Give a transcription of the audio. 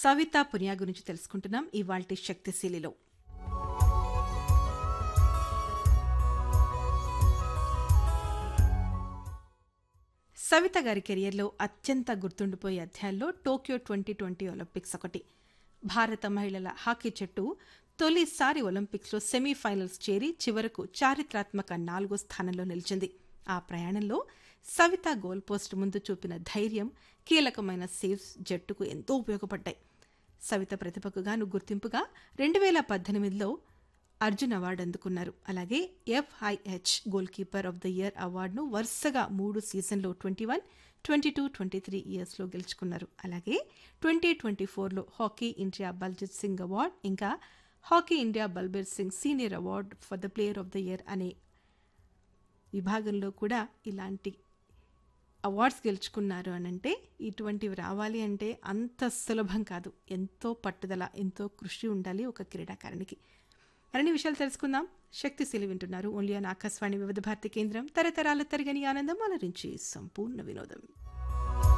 సవితా పునియా గురించి తెలుసుకుంటున్నాం ఇవాల్టి శక్తిశీలిలో సవిత గారి కెరియర్లో అత్యంత గుర్తుండిపోయే అధ్యాయంలో టోక్యో ట్వంటీ ట్వంటీ ఒలింపిక్స్ ఒకటి భారత మహిళల హాకీ జట్టు తొలిసారి ఒలింపిక్స్లో సెమీఫైనల్స్ చేరి చివరకు చారిత్రాత్మక నాలుగో స్థానంలో నిలిచింది ఆ ప్రయాణంలో సవిత గోల్ పోస్ట్ ముందు చూపిన ధైర్యం కీలకమైన సేవ్స్ జట్టుకు ఎంతో ఉపయోగపడ్డాయి సవిత ప్రతిభకు గాను గుర్తింపుగా రెండు వేల పద్దెనిమిదిలో అర్జున్ అవార్డు అందుకున్నారు అలాగే FIH goal keeper of the year అవార్డును వరుసగా మూడు సీజన్లో twenty one twenty two twenty three ఇయర్స్లో గెలుచుకున్నారు అలాగే ట్వంటీ ట్వంటీ ఫోర్లో hockey India Baljit Singh award ఇంకా hockey India Balbir Singh senior award for the player of the year అనే విభాగంలో కూడా ఇలాంటి అవార్డ్స్ గెలుచుకున్నారు అని అంటే ఇటువంటివి రావాలి అంటే అంత సులభం కాదు ఎంతో పట్టుదల ఎంతో కృషి ఉండాలి ఒక క్రీడాకారునికి మరిన్ని విషయాలు తెలుసుకుందాం శక్తిశీలి వింటున్నారు ఓన్లీ ఆన్ ఆకాశవాణి వివిధ భారతి కేంద్రం తరతరాల తరగని ఆనందం అలరించి సంపూర్ణ వినోదం